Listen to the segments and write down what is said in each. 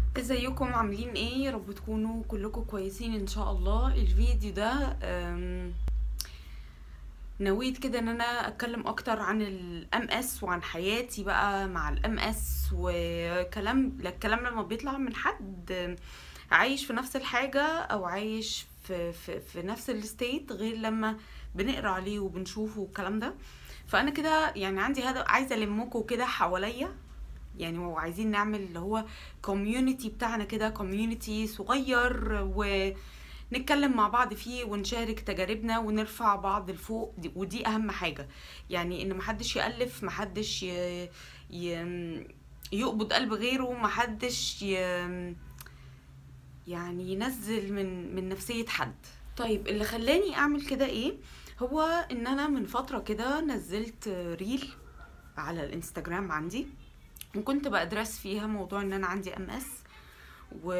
ازيكم عاملين ايه يا رب تكونوا كلكم كويسين ان شاء الله الفيديو ده أم، نويت كده ان انا اتكلم اكتر عن الام اس وعن حياتي بقى مع الام اس وكلام لا الكلام لما بيطلع من حد عايش في نفس الحاجة او عايش في, في, في نفس الستيت غير لما بنقرا عليه وبنشوفه والكلام ده فانا كده يعني عندي هدف عايزه المكم كده حواليا يعني هو عايزين نعمل اللي هو كوميونتي بتاعنا كده كوميونتي صغير ونتكلم مع بعض فيه ونشارك تجاربنا ونرفع بعض لفوق دي ودي اهم حاجة يعني ان محدش يألف محدش ي... ي... يقبض قلب غيره محدش ي... يعني ينزل من من نفسية حد طيب اللي خلاني اعمل كده ايه هو ان انا من فترة كده نزلت ريل على الانستجرام عندي وكنت بدرس فيها موضوع ان انا عندي ام اس و...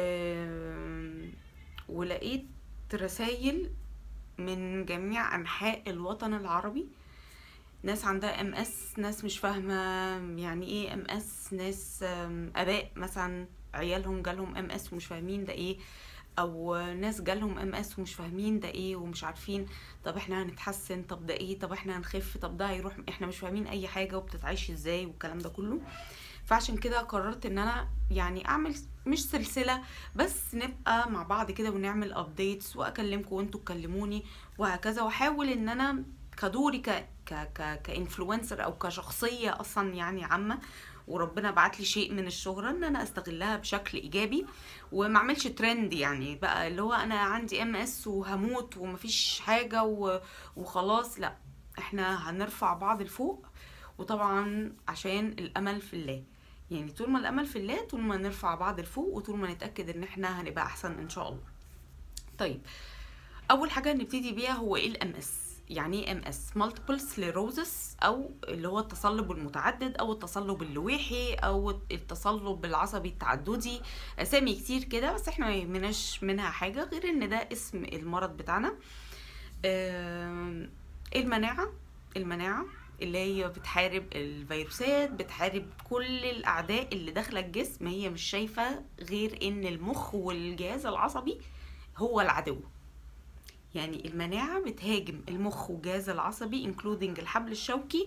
ولقيت رسائل من جميع انحاء الوطن العربي ناس عندها ام اس ناس مش فاهمه يعني ايه ام اس ناس آم، اباء مثلا عيالهم جالهم ام اس ومش فاهمين ده ايه او ناس جالهم ام اس ومش فاهمين ده ايه ومش عارفين طب احنا هنتحسن طب ده ايه طب احنا هنخف طب ده هيروح احنا مش فاهمين اي حاجه وبتتعيش ازاي والكلام ده كله فعشان كده قررت ان انا يعني اعمل مش سلسله بس نبقى مع بعض كده ونعمل ابديتس واكلمكم وانتوا تكلموني وهكذا واحاول ان انا كدوري ك ك ك كانفلونسر او كشخصيه اصلا يعني عامه وربنا بعت لي شيء من الشهرة ان انا استغلها بشكل ايجابي وما اعملش ترند يعني بقى اللي هو انا عندي ام اس وهموت ومفيش حاجة و- وخلاص لا احنا هنرفع بعض لفوق وطبعا عشان الامل في الله يعني طول ما الامل في الله طول ما نرفع بعض لفوق وطول ما نتاكد ان احنا هنبقى احسن ان شاء الله طيب اول حاجه نبتدي بيها هو ايه الام اس يعني ايه ام اس مالتيبل سليروزس او اللي هو التصلب المتعدد او التصلب اللويحي او التصلب العصبي التعددي اسامي كتير كده بس احنا ما يهمناش منها حاجه غير ان ده اسم المرض بتاعنا آم، المناعه المناعه اللي هي بتحارب الفيروسات بتحارب كل الاعداء اللي داخله الجسم هي مش شايفه غير ان المخ والجهاز العصبي هو العدو يعني المناعة بتهاجم المخ والجهاز العصبي including الحبل الشوكي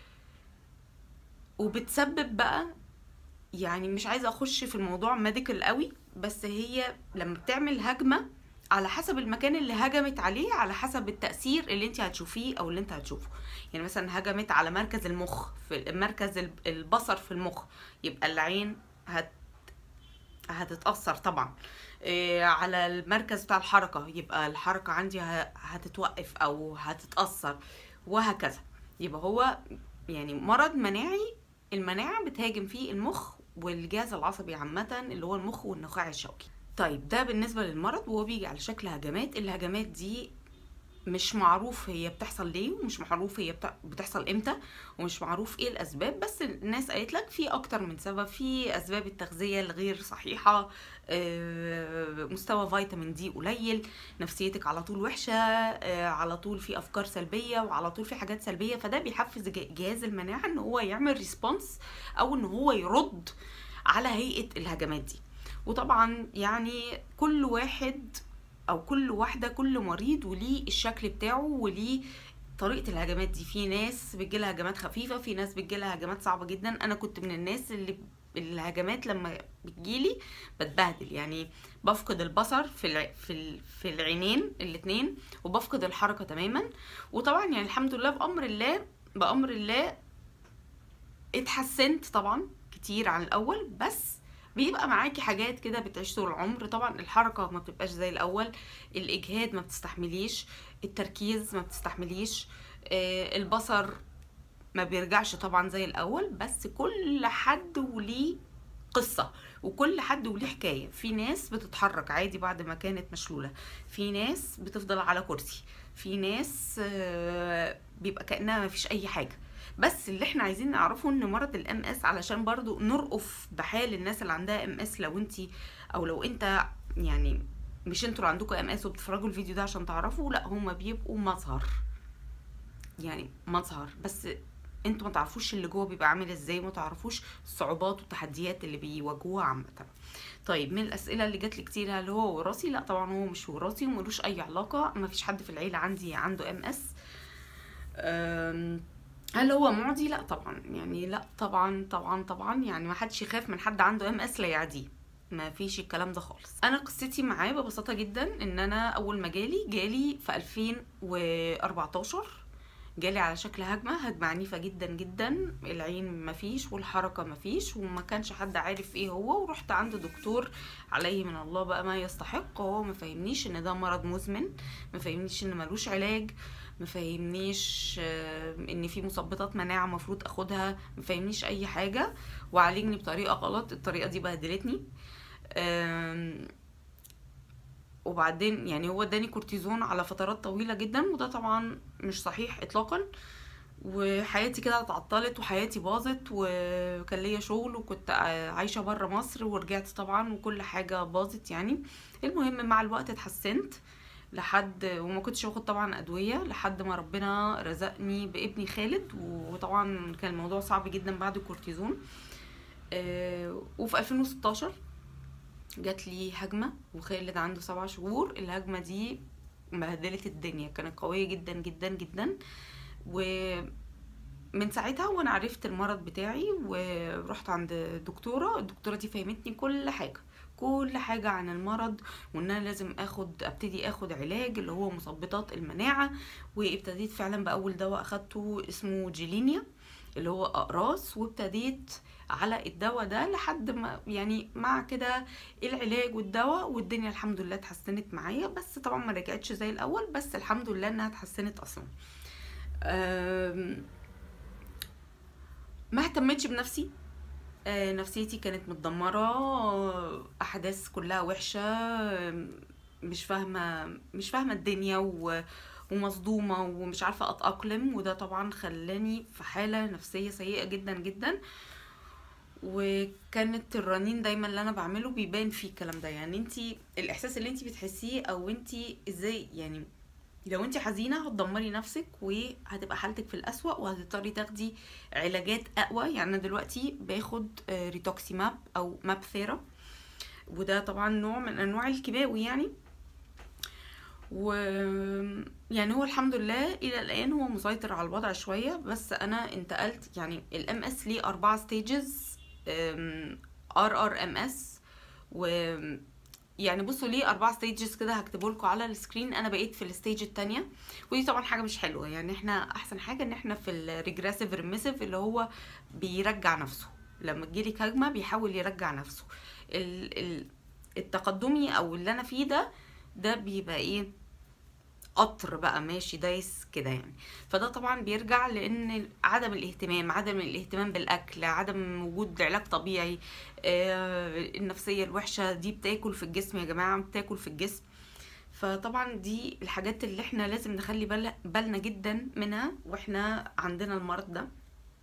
وبتسبب بقى يعني مش عايزة اخش في الموضوع ميديكال قوي بس هي لما بتعمل هجمة على حسب المكان اللي هجمت عليه على حسب التأثير اللي انت هتشوفيه او اللي انت هتشوفه يعني مثلا هجمت على مركز المخ في مركز الب- البصر في المخ يبقى العين هت هتتأثر طبعا إيه، على المركز بتاع الحركة يبقى الحركة عندي ه- هتتوقف أو هتتأثر وهكذا يبقى هو يعني مرض مناعي المناعة بتهاجم فيه المخ والجهاز العصبي عامة اللي هو المخ والنخاع الشوكي طيب ده بالنسبة للمرض وهو بيجي على شكل هجمات الهجمات دي مش معروف هي بتحصل ليه ومش معروف هي بت- بتحصل امتى ومش معروف ايه الاسباب بس الناس قالت لك في اكتر من سبب في اسباب التغذيه الغير صحيحه آه، مستوى فيتامين دي قليل نفسيتك على طول وحشه آه، على طول في افكار سلبيه وعلى طول في حاجات سلبيه فده بيحفز ج- جهاز المناعه ان هو يعمل ريسبونس او ان هو يرد على هيئه الهجمات دي وطبعا يعني كل واحد او كل واحده كل مريض وليه الشكل بتاعه وليه طريقه الهجمات دي في ناس بتجيلها هجمات خفيفه في ناس بتجيلها هجمات صعبه جدا انا كنت من الناس اللي الهجمات لما بتجيلي بتبهدل يعني بفقد البصر في الع... في ال... في العينين الاتنين وبفقد الحركه تماما وطبعا يعني الحمد لله بامر الله بامر الله اتحسنت طبعا كتير عن الاول بس بيبقى معاكي حاجات كده بتعيش طول العمر طبعا الحركة ما بتبقاش زي الأول الإجهاد ما بتستحمليش التركيز ما بتستحمليش آه، البصر ما بيرجعش طبعا زي الأول بس كل حد وليه قصة وكل حد وليه حكاية في ناس بتتحرك عادي بعد ما كانت مشلولة في ناس بتفضل على كرسي في ناس آه، بيبقى كأنها ما فيش أي حاجة بس اللي احنا عايزين نعرفه ان مرض الام اس علشان برضو نرقف بحال الناس اللي عندها ام اس لو انتي او لو انت يعني مش انتوا اللي عندكم ام اس وبتتفرجوا الفيديو ده عشان تعرفوا لا هما بيبقوا مظهر يعني مظهر بس انتوا ما تعرفوش اللي جوه بيبقى عامل ازاي ما تعرفوش الصعوبات والتحديات اللي بيواجهوها عامه طيب من الاسئله اللي جات لي كتير هل هو وراثي لا طبعا هو مش وراثي وملوش اي علاقه ما فيش حد في العيله عندي عنده ام اس هل هو معدي لا طبعا يعني لا طبعا طبعا طبعا يعني ما حدش يخاف من حد عنده ام اس لا يعديه ما فيش الكلام ده خالص انا قصتي معاه ببساطه جدا ان انا اول ما جالي جالي في 2014 جالي على شكل هجمة هجمة عنيفة جدا جدا العين مفيش والحركة مفيش وما كانش حد عارف ايه هو ورحت عند دكتور عليه من الله بقى ما يستحق هو ما فهمنيش ان ده مرض مزمن ما فهمنيش ان ملوش علاج ما فهمنيش آه، ان في مثبطات مناعه المفروض اخدها ما فهمنيش اي حاجه وعالجني بطريقه غلط الطريقه دي بهدلتني وبعدين يعني هو اداني كورتيزون على فترات طويله جدا وده طبعا مش صحيح اطلاقا وحياتي كده اتعطلت وحياتي باظت وكان ليا شغل وكنت عايشه بره مصر ورجعت طبعا وكل حاجه باظت يعني المهم مع الوقت اتحسنت لحد وما كنتش باخد طبعا ادويه لحد ما ربنا رزقني بابني خالد وطبعا كان الموضوع صعب جدا بعد الكورتيزون آه، وفي 2016 جات لي هجمه وخالد عنده سبع شهور الهجمه دي بهدلت الدنيا كانت قويه جدا جدا جدا ومن ساعتها وانا عرفت المرض بتاعي ورحت عند دكتوره الدكتوره دي فهمتني كل حاجه كل حاجة عن المرض وان انا لازم اخد ابتدي اخد علاج اللي هو مثبطات المناعة وابتديت فعلا باول دواء اخدته اسمه جيلينيا اللي هو اقراص وابتديت على الدواء ده لحد ما يعني مع كده العلاج والدواء والدنيا الحمد لله اتحسنت معايا بس طبعا ما رجعتش زي الاول بس الحمد لله انها اتحسنت اصلا ما اهتمتش بنفسي آه، نفسيتي كانت متدمرة أحداث كلها وحشة مش فاهمة مش فاهمة الدنيا و ومصدومة ومش عارفة أتأقلم وده طبعا خلاني في حالة نفسية سيئة جدا جدا وكانت الرنين دايما اللي انا بعمله بيبان فيه الكلام ده يعني انتي الاحساس اللي انتي بتحسيه او انتي ازاي يعني لو انت حزينه هتدمري نفسك وهتبقى حالتك في الاسوا وهتضطري تاخدي علاجات اقوى يعني انا دلوقتي باخد ريتوكسيماب او ماب ثيرا وده طبعا نوع من انواع الكيماوي يعني و يعني هو الحمد لله الى الان هو مسيطر على الوضع شويه بس انا انتقلت يعني الام اس ليه اربعه ستيجز ار ار ام اس و يعني بصوا ليه اربع ستيجز كده هكتبه لكم على السكرين انا بقيت في الستيج الثانيه ودي طبعا حاجه مش حلوه يعني احنا احسن حاجه ان احنا في الريجريسيف ريميسيف اللي هو بيرجع نفسه لما تجيلك هجمه بيحاول يرجع نفسه التقدمي او اللي انا فيه ده ده بيبقى ايه قطر بقى ماشي دايس كده يعني فده طبعا بيرجع لان عدم الاهتمام عدم الاهتمام بالاكل عدم وجود علاج طبيعي آه النفسيه الوحشه دي بتاكل في الجسم يا جماعه بتاكل في الجسم فطبعا دي الحاجات اللي احنا لازم نخلي بالنا جدا منها واحنا عندنا المرض ده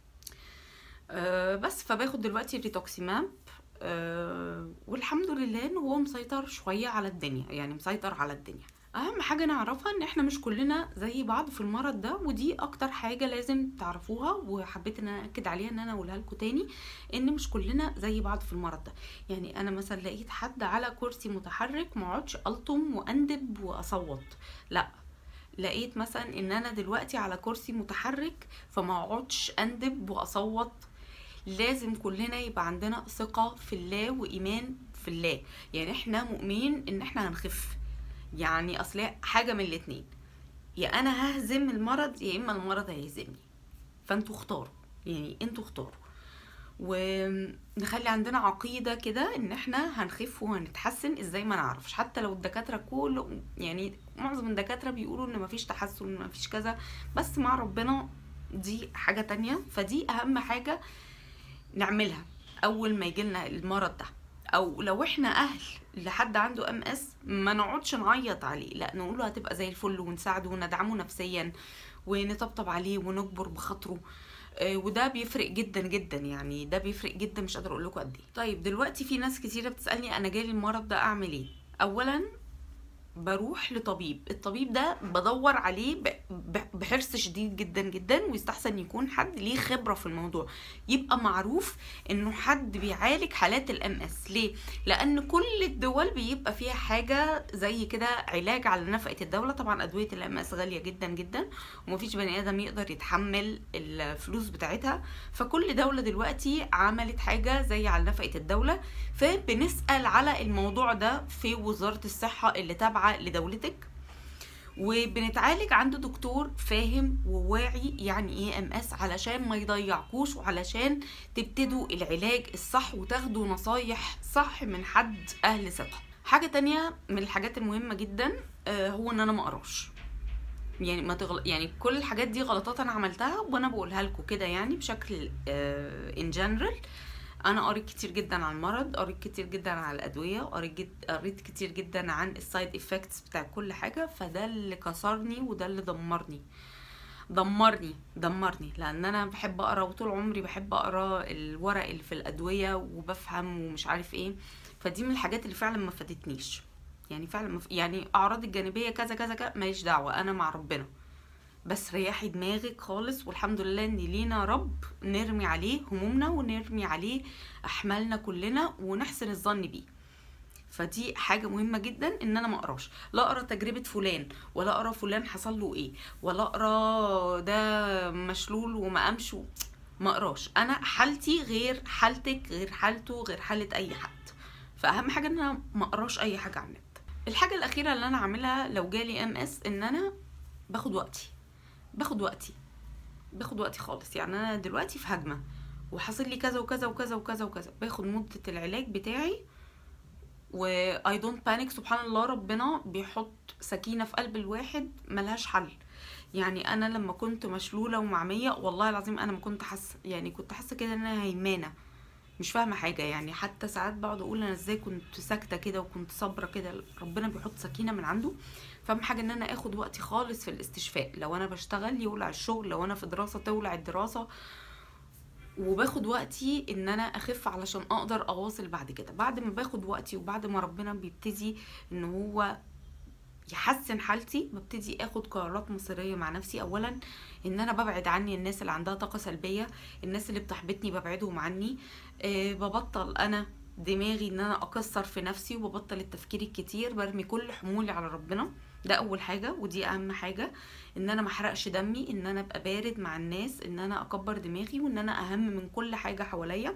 آه بس فباخد دلوقتي ريتوكسيماب آه والحمد لله ان هو مسيطر شويه على الدنيا يعني مسيطر على الدنيا اهم حاجه نعرفها ان احنا مش كلنا زي بعض في المرض ده ودي اكتر حاجه لازم تعرفوها وحبيت ان انا اكد عليها ان انا اقولها لكم تاني ان مش كلنا زي بعض في المرض ده يعني انا مثلا لقيت حد على كرسي متحرك ما اقعدش الطم واندب واصوت لا لقيت مثلا ان انا دلوقتي على كرسي متحرك فما اقعدش اندب واصوت لازم كلنا يبقى عندنا ثقه في الله وايمان في الله يعني احنا مؤمنين ان احنا هنخف يعني اصل حاجه من الاتنين يا انا ههزم المرض يا اما المرض هيهزمني فانتوا اختاروا يعني انتوا اختاروا ونخلي عندنا عقيدة كده ان احنا هنخف وهنتحسن ازاي ما نعرفش حتى لو الدكاترة كل يعني معظم الدكاترة بيقولوا ان مفيش تحسن مفيش كذا بس مع ربنا دي حاجة تانية فدي اهم حاجة نعملها اول ما يجيلنا المرض ده او لو احنا اهل لحد عنده ام اس ما نقعدش نعيط عليه لا نقول له هتبقى زي الفل ونساعده وندعمه نفسيا ونطبطب عليه ونجبر بخاطره آه، وده بيفرق جدا جدا يعني ده بيفرق جدا مش قادره اقول لكم قد ايه طيب دلوقتي في ناس كتيره بتسالني انا جالي المرض ده اعمل ايه اولا بروح لطبيب الطبيب ده بدور عليه ب- ب- بحرص شديد جدا جدا ويستحسن يكون حد ليه خبرة في الموضوع يبقى معروف انه حد بيعالج حالات الام اس ليه لان كل الدول بيبقى فيها حاجة زي كده علاج على نفقة الدولة طبعا ادوية الام اس غالية جدا جدا ومفيش بني ادم يقدر يتحمل الفلوس بتاعتها فكل دولة دلوقتي عملت حاجة زي على نفقة الدولة فبنسأل على الموضوع ده في وزارة الصحة اللي تابعة لدولتك وبنتعالج عند دكتور فاهم وواعي يعني ايه ام اس علشان ما يضيعكوش وعلشان تبتدوا العلاج الصح وتاخدوا نصايح صح من حد اهل ثقة حاجة تانية من الحاجات المهمة جدا آه، هو ان انا ما اقراش يعني ما تغل... يعني كل الحاجات دي غلطات انا عملتها وانا بقولها لكم كده يعني بشكل ان جنرال انا قريت كتير جدا عن المرض قريت كتير جدا عن الادويه قريت جد... قريت كتير جدا عن السايد افكتس بتاع كل حاجه فده اللي كسرني وده اللي دمرني دمرني دمرني لان انا بحب اقرا وطول عمري بحب اقرا الورق اللي في الادويه وبفهم ومش عارف ايه فدي من الحاجات اللي فعلا ما فادتنيش يعني فعلا مف... يعني اعراض الجانبيه كذا كذا كذا ماليش دعوه انا مع ربنا بس ريحي دماغك خالص والحمد لله ان لينا رب نرمي عليه همومنا ونرمي عليه احمالنا كلنا ونحسن الظن بيه فدي حاجه مهمه جدا ان انا ما اقراش لا اقرا تجربه فلان ولا اقرا فلان حصل له ايه ولا اقرا ده مشلول وما قامش و- ما اقراش انا حالتي غير حالتك غير حالته غير حاله اي حد فاهم حاجه ان انا ما اقراش اي حاجه عن النت الحاجه الاخيره اللي انا عاملها لو جالي ام اس ان انا باخد وقتي باخد وقتي باخد وقتي خالص يعني انا دلوقتي في هجمه وحاصل لي كذا وكذا وكذا وكذا وكذا باخد مده العلاج بتاعي و I don't panic سبحان الله ربنا بيحط سكينة في قلب الواحد ملهاش حل يعني انا لما كنت مشلولة ومعمية والله العظيم انا ما كنت حاسة يعني كنت حاسة كده ان انا هيمانة مش فاهمة حاجة يعني حتى ساعات بقعد اقول انا ازاي كنت ساكتة كده وكنت صابرة كده ربنا بيحط سكينة من عنده فاهم حاجة ان انا اخد وقتي خالص في الاستشفاء لو انا بشتغل يولع الشغل لو انا في دراسة تولع الدراسة وباخد وقتي ان انا اخف علشان اقدر اواصل بعد كده بعد ما باخد وقتي وبعد ما ربنا بيبتدي ان هو يحسن حالتي ببتدي اخد قرارات مصيريه مع نفسي اولا ان انا ببعد عني الناس اللي عندها طاقه سلبيه الناس اللي بتحبطني ببعدهم عني أه ببطل انا دماغي ان انا اكسر في نفسي وببطل التفكير الكتير برمي كل حمولي على ربنا ده اول حاجه ودي اهم حاجه ان انا محرقش دمي ان انا ابقى بارد مع الناس ان انا اكبر دماغي وان انا اهم من كل حاجه حواليا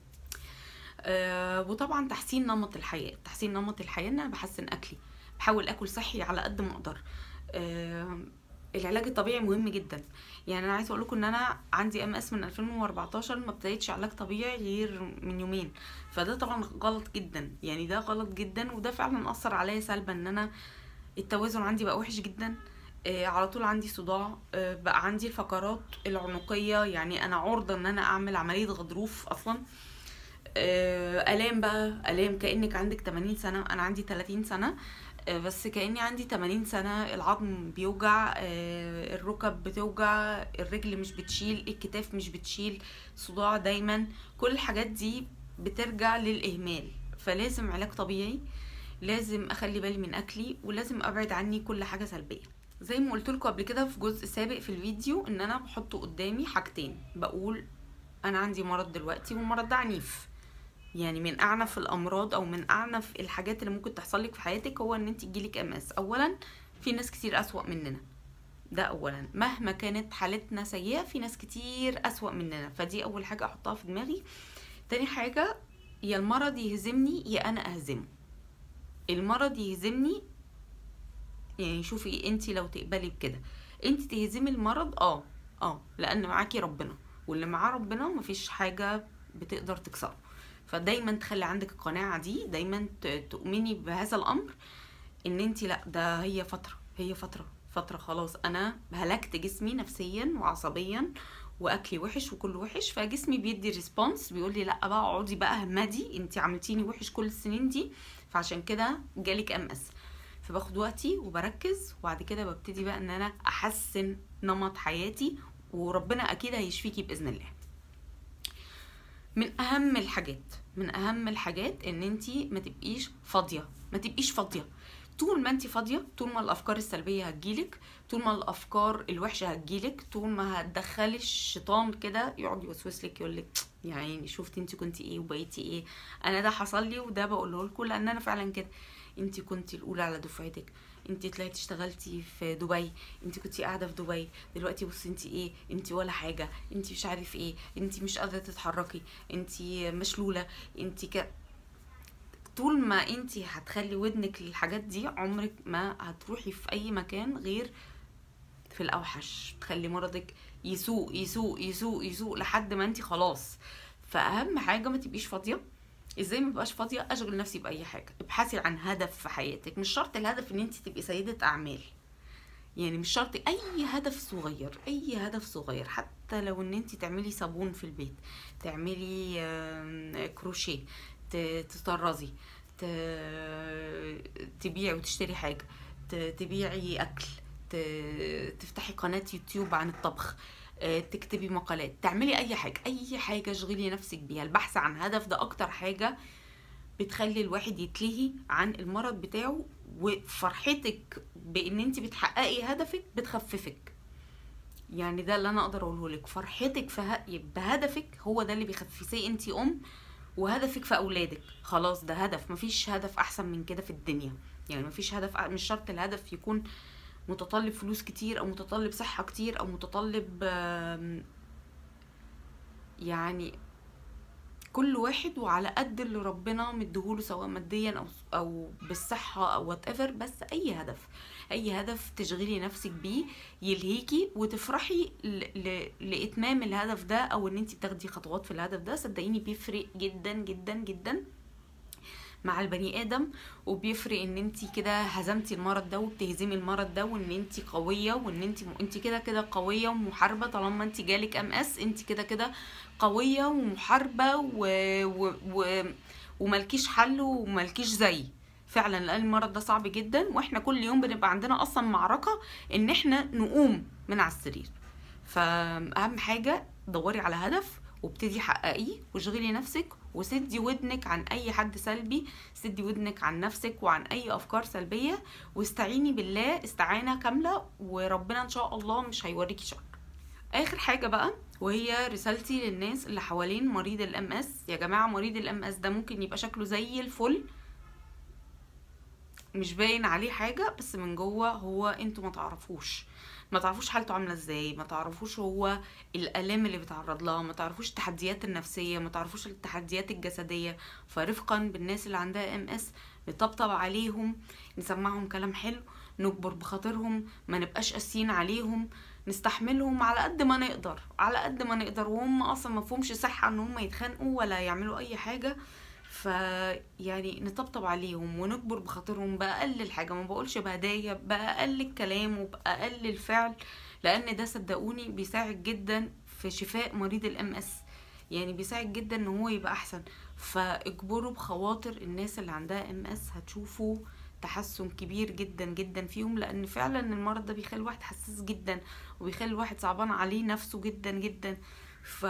أه وطبعا تحسين نمط الحياه تحسين نمط الحياه ان انا بحسن اكلي بحاول اكل صحي على قد ما اقدر أه العلاج الطبيعي مهم جدا يعني انا عايزه اقول لكم ان انا عندي ام اس من 2014 ما ابتديتش علاج طبيعي غير من يومين فده طبعا غلط جدا يعني ده غلط جدا وده فعلا اثر عليا سلبا ان انا التوازن عندي بقى وحش جدا آه على طول عندي صداع آه بقى عندي الفقرات العنقيه يعني انا عرضه ان انا اعمل عمليه غضروف اصلا آه الام بقى الام كانك عندك 80 سنه انا عندي 30 سنه آه بس كاني عندي 80 سنه العظم بيوجع آه الركب بتوجع الرجل مش بتشيل الكتاف مش بتشيل صداع دايما كل الحاجات دي بترجع للاهمال فلازم علاج طبيعي لازم اخلي بالي من اكلي ولازم ابعد عني كل حاجه سلبيه زي ما قلت لكم قبل كده في جزء سابق في الفيديو ان انا بحط قدامي حاجتين بقول انا عندي مرض دلوقتي والمرض ده عنيف يعني من اعنف الامراض او من اعنف الحاجات اللي ممكن تحصل لك في حياتك هو ان انت تجيلك ام اس اولا في ناس كتير اسوأ مننا ده اولا مهما كانت حالتنا سيئه في ناس كتير اسوأ مننا فدي اول حاجه احطها في دماغي تاني حاجه يا المرض يهزمني يا انا اهزمه المرض يهزمني يعني شوفي انت لو تقبلي بكده انت تهزمي المرض اه اه لان معاكي ربنا واللي معاه ربنا مفيش حاجه بتقدر تكسره فدايما تخلي عندك القناعه دي دايما تؤمني بهذا الامر ان انت لا ده هي فتره هي فتره فتره خلاص انا هلكت جسمي نفسيا وعصبيا واكلي وحش وكله وحش فجسمي بيدي ريسبونس بيقول لي لا بقى اقعدي بقى همدي انت عملتيني وحش كل السنين دي فعشان كده جالك ام اس فباخد وقتي وبركز وبعد كده ببتدي بقى ان انا احسن نمط حياتي وربنا اكيد هيشفيكي باذن الله من اهم الحاجات من اهم الحاجات ان انت ما تبقيش فاضيه ما تبقيش فاضيه طول ما انت فاضيه طول ما الافكار السلبيه هتجيلك طول ما الافكار الوحشه هتجيلك طول ما هتدخلي الشيطان كده يقعد يوسوس لك يقول لك يا عيني شفتي انت كنتي ايه وبقيتي ايه انا ده حصل لي وده بقوله لكم لان انا فعلا كده انت كنتي الاولى على دفعتك انت طلعتي اشتغلتي في دبي انت كنتي قاعده في دبي دلوقتي بصي انت ايه انت ولا حاجه انت مش عارف ايه انت مش قادره تتحركي انت مشلوله انت ك... طول ما انت هتخلي ودنك للحاجات دي عمرك ما هتروحي في اي مكان غير في الاوحش تخلي مرضك يسوق يسوق يسوق يسوق لحد ما انت خلاص فاهم حاجه ما تبقيش فاضيه ازاي ما بقاش فاضيه اشغل نفسي باي حاجه ابحثي عن هدف في حياتك مش شرط الهدف ان انت تبقي سيده اعمال يعني مش شرط اي هدف صغير اي هدف صغير حتى لو ان انت تعملي صابون في البيت تعملي آم، كروشيه ت- تطرزي ت- تبيعي وتشتري حاجه ت- تبيعي اكل ت- تفتحي قناه يوتيوب عن الطبخ آه، تكتبي مقالات تعملي اي حاجه اي حاجه اشغلي نفسك بيها البحث عن هدف ده اكتر حاجه بتخلي الواحد يتلهي عن المرض بتاعه وفرحتك بان انت بتحققي هدفك بتخففك يعني ده اللي انا اقدر اقوله لك فرحتك في ه- بهدفك هو ده اللي بيخففيه انت ام وهدفك في اولادك خلاص ده هدف مفيش هدف احسن من كده في الدنيا يعني مفيش هدف أ- مش شرط الهدف يكون متطلب فلوس كتير او متطلب صحة كتير او متطلب آم، يعني كل واحد وعلى قد اللي ربنا مديهوله سواء ماديا او او بالصحه او وات ايفر بس اي هدف اي هدف تشغلي نفسك بيه يلهيكي وتفرحي ل... ل... لاتمام الهدف ده او ان انت بتاخدي خطوات في الهدف ده صدقيني بيفرق جدا جدا جدا مع البني ادم وبيفرق ان انت كده هزمتي المرض ده وبتهزمي المرض ده وان انت قويه وان انت انت كده كده قويه ومحاربه طالما انت جالك ام اس انت كده كده قويه ومحاربه و... و... و... وملكيش حل وملكيش زي فعلا لان المرض ده صعب جدا واحنا كل يوم بنبقى عندنا اصلا معركه ان احنا نقوم من على السرير فاهم حاجه دوري على هدف وابتدي حققيه واشغلي نفسك وسدي ودنك عن اي حد سلبي سدي ودنك عن نفسك وعن اي افكار سلبيه واستعيني بالله استعانه كامله وربنا ان شاء الله مش هيوريكي شر اخر حاجه بقى وهي رسالتي للناس اللي حوالين مريض الام اس يا جماعه مريض الام اس ده ممكن يبقى شكله زي الفل مش باين عليه حاجه بس من جوه هو انتوا ما تعرفوش ما تعرفوش حالته عامله ازاي ما تعرفوش هو الالام اللي بيتعرض لها ما تعرفوش التحديات النفسيه ما تعرفوش التحديات الجسديه فرفقا بالناس اللي عندها ام اس نطبطب عليهم نسمعهم كلام حلو نكبر بخاطرهم ما نبقاش قاسيين عليهم نستحملهم على قد ما نقدر على قد ما نقدر وهم اصلا مفهومش صحه ان هم يتخانقوا ولا يعملوا اي حاجه فيعني نطبطب عليهم ونكبر بخاطرهم بأقل الحاجة ما بقولش بهدايا بأقل الكلام وبأقل الفعل لأن ده صدقوني بيساعد جدا في شفاء مريض الام اس يعني بيساعد جدا ان هو يبقى احسن فاجبروا بخواطر الناس اللي عندها ام اس هتشوفوا تحسن كبير جدا جدا فيهم لان فعلا المرض ده بيخلي الواحد حساس جدا وبيخلي الواحد صعبان عليه نفسه جدا جدا ف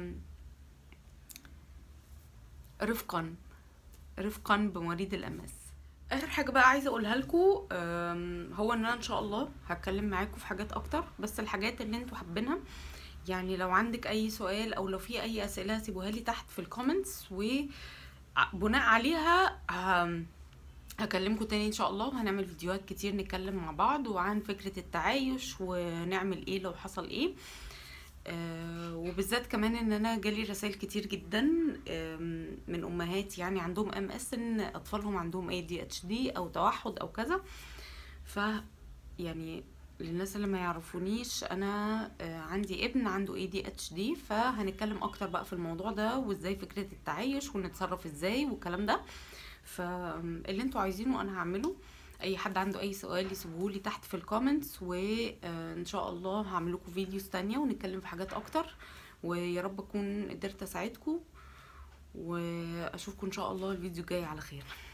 رفقا رفقا بمريض الام اس اخر حاجه بقى عايزه اقولها لكم هو ان انا ان شاء الله هتكلم معاكم في حاجات اكتر بس الحاجات اللي انتوا حابينها يعني لو عندك اي سؤال او لو في اي اسئله سيبوها لي تحت في الكومنتس وبناء عليها هم- هكلمكم تاني ان شاء الله وهنعمل فيديوهات كتير نتكلم مع بعض وعن فكره التعايش ونعمل ايه لو حصل ايه آه، وبالذات كمان ان انا جالي رسائل كتير جدا آم، من امهات يعني عندهم ام اس ان اطفالهم عندهم اي دي اتش دي او توحد او كذا ف يعني للناس اللي ما يعرفونيش انا آه، عندي ابن عنده اي دي اتش دي فهنتكلم اكتر بقى في الموضوع ده وازاي فكرة التعايش ونتصرف ازاي والكلام ده فاللي انتوا عايزينه انا هعمله اي حد عنده اي سؤال يسيبهولي تحت في الكومنتس وان شاء الله هعمل لكم فيديوز تانية ونتكلم في حاجات اكتر ويا رب اكون قدرت اساعدكم واشوفكم ان شاء الله الفيديو الجاي على خير